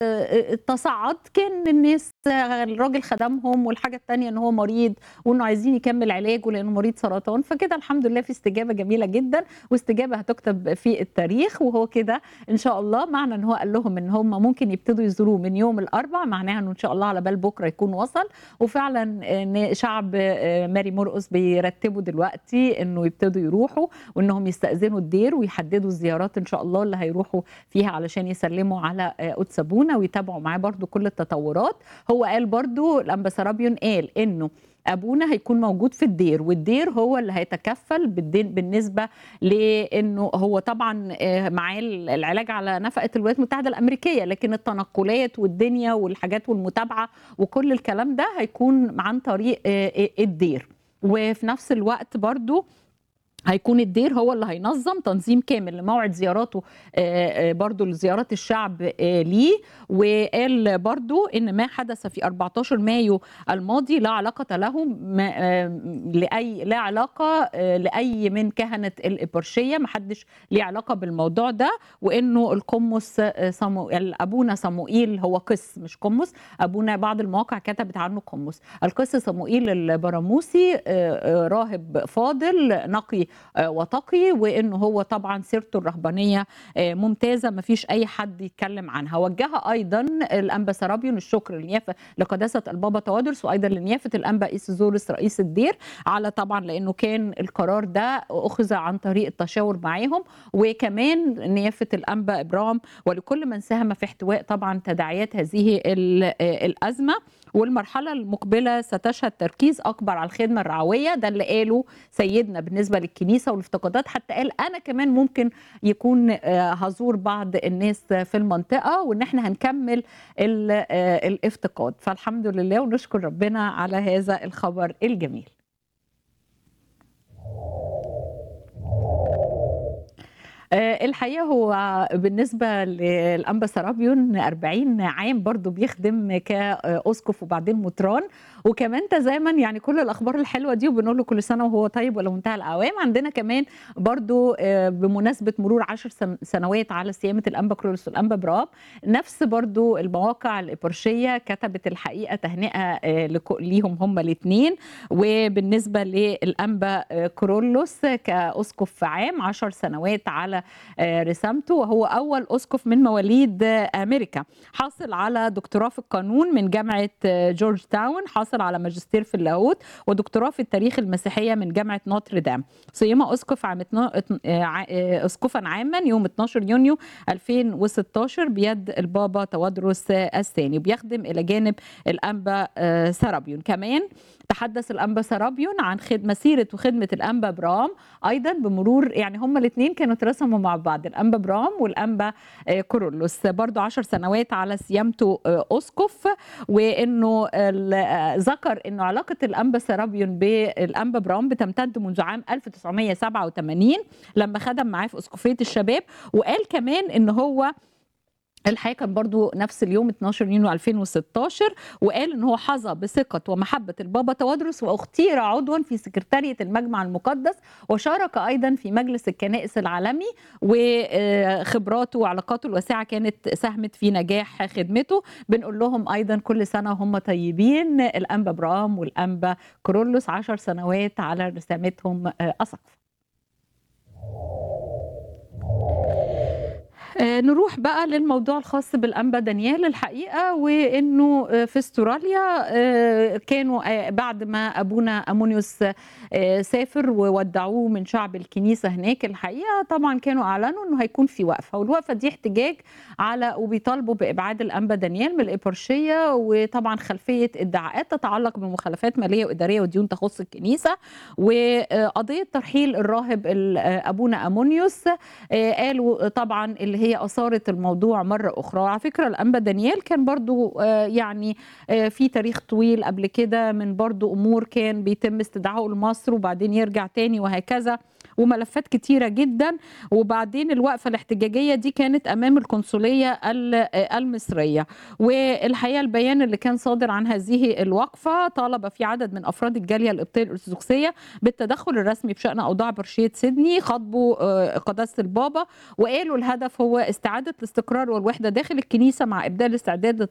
تصعد كان الناس الراجل خدمهم والحاجة التانية ان هو مريض وانه عايزين يكمل علاجه لانه مريض سرطان فكده الحمد لله في استجابة جميلة جدا واستجابة هتكتب في التاريخ وهو كده ان شاء الله معنى ان هو قال لهم ان هم ممكن يبتدوا يزوروه من يوم الاربع معناها انه ان شاء الله على بال بكره يكون وصل وفعلا ان شعب ماري مرقس بيرتبوا دلوقتي انه يبتدوا يروحوا وانهم يستاذنوا الدير ويحددوا الزيارات ان شاء الله اللي هيروحوا فيها علشان يسلموا على قدس ابونا ويتابعوا معاه برضو كل التطورات هو قال برضو الامبسرابيون قال انه ابونا هيكون موجود في الدير والدير هو اللي هيتكفل بالدين بالنسبه لانه هو طبعا معاه العلاج على نفقه الولايات المتحده الامريكيه لكن التنقلات والدنيا والحاجات والمتابعه وكل الكلام ده هيكون عن طريق الدير وفي نفس الوقت برضو هيكون الدير هو اللي هينظم تنظيم كامل لموعد زياراته برضو لزيارات الشعب ليه وقال برضو ان ما حدث في 14 مايو الماضي لا علاقة له لأي لا علاقة لأي من كهنة الإبرشية ما حدش ليه علاقة بالموضوع ده وانه القمص صموئيل ابونا صموئيل هو قس مش قمص ابونا بعض المواقع كتبت عنه قمص القس صموئيل البراموسي راهب فاضل نقي وتقي وانه هو طبعا سيرته الرهبانيه ممتازه ما فيش اي حد يتكلم عنها وجه ايضا الانبا سرابيون الشكر لنيافه لقداسه البابا توادرس وايضا لنيافه الانبا ايسيزورس رئيس الدير على طبعا لانه كان القرار ده اخذ عن طريق التشاور معاهم وكمان نيافه الانبا ابرام ولكل من ساهم في احتواء طبعا تداعيات هذه الازمه والمرحله المقبله ستشهد تركيز اكبر على الخدمه الرعويه ده اللي قاله سيدنا بالنسبه للكنيسه والافتقادات حتى قال انا كمان ممكن يكون هزور بعض الناس في المنطقه وان احنا هنكمل الافتقاد فالحمد لله ونشكر ربنا على هذا الخبر الجميل الحقيقه هو بالنسبه للانبا سرابيون 40 عام برضو بيخدم كاسقف وبعدين مطران وكمان تزامن يعني كل الاخبار الحلوه دي وبنقول له كل سنه وهو طيب ولا منتهى الاعوام عندنا كمان برضو بمناسبه مرور 10 سنوات على صيامه الانبا كرولوس والانبا براب نفس برضو المواقع الابرشيه كتبت الحقيقه تهنئه ليهم هم الاثنين وبالنسبه للانبا كرولوس كاسقف عام 10 سنوات على رسامته وهو اول اسقف من مواليد امريكا حاصل على دكتوراه في القانون من جامعه جورج تاون حاصل على ماجستير في اللاهوت ودكتوراه في التاريخ المسيحيه من جامعه نوتردام صيام اسقف عام اسقفا عاما يوم 12 يونيو 2016 بيد البابا توادرس الثاني وبيخدم الى جانب الانبا سرابيون كمان تحدث الانبا سرابيون عن خد مسيره وخدمه الانبا برام ايضا بمرور يعني هما الاثنين كانوا اترسموا مع بعض الانبا برام والانبا كورولوس برضو عشر سنوات على صيامته اسقف وانه ذكر انه علاقه الانبا سرابيون بالانبا برام بتمتد منذ عام 1987 لما خدم معاه في اسقفيه الشباب وقال كمان ان هو الحقيقه كان برضو نفس اليوم 12 يونيو 2016 وقال ان هو حظى بثقه ومحبه البابا توادرس واختير عضوا في سكرتاريه المجمع المقدس وشارك ايضا في مجلس الكنائس العالمي وخبراته وعلاقاته الواسعه كانت ساهمت في نجاح خدمته بنقول لهم ايضا كل سنه وهم طيبين الانبا برام والانبا كرولوس 10 سنوات على رسامتهم اسقف نروح بقى للموضوع الخاص بالانبا دانيال الحقيقه وانه في استراليا كانوا بعد ما ابونا امونيوس سافر وودعوه من شعب الكنيسه هناك الحقيقه طبعا كانوا اعلنوا انه هيكون في وقفه والوقفه دي احتجاج على وبيطالبوا بابعاد الانبا دانيال من الابرشيه وطبعا خلفيه ادعاءات تتعلق بمخالفات ماليه واداريه وديون تخص الكنيسه وقضيه ترحيل الراهب ابونا امونيوس قالوا طبعا اللي هي اثارت الموضوع مره اخرى على فكره الانبا دانيال كان برضو يعني في تاريخ طويل قبل كده من برضو امور كان بيتم استدعائه لمصر وبعدين يرجع تاني وهكذا وملفات كتيره جدا وبعدين الوقفه الاحتجاجيه دي كانت امام القنصليه المصريه والحقيقه البيان اللي كان صادر عن هذه الوقفه طالب في عدد من افراد الجاليه القبطيه الارثوذكسيه بالتدخل الرسمي بشان اوضاع برشيه سيدني خاطبوا قداسه البابا وقالوا الهدف هو استعاده الاستقرار والوحده داخل الكنيسه مع ابدال الاستعداد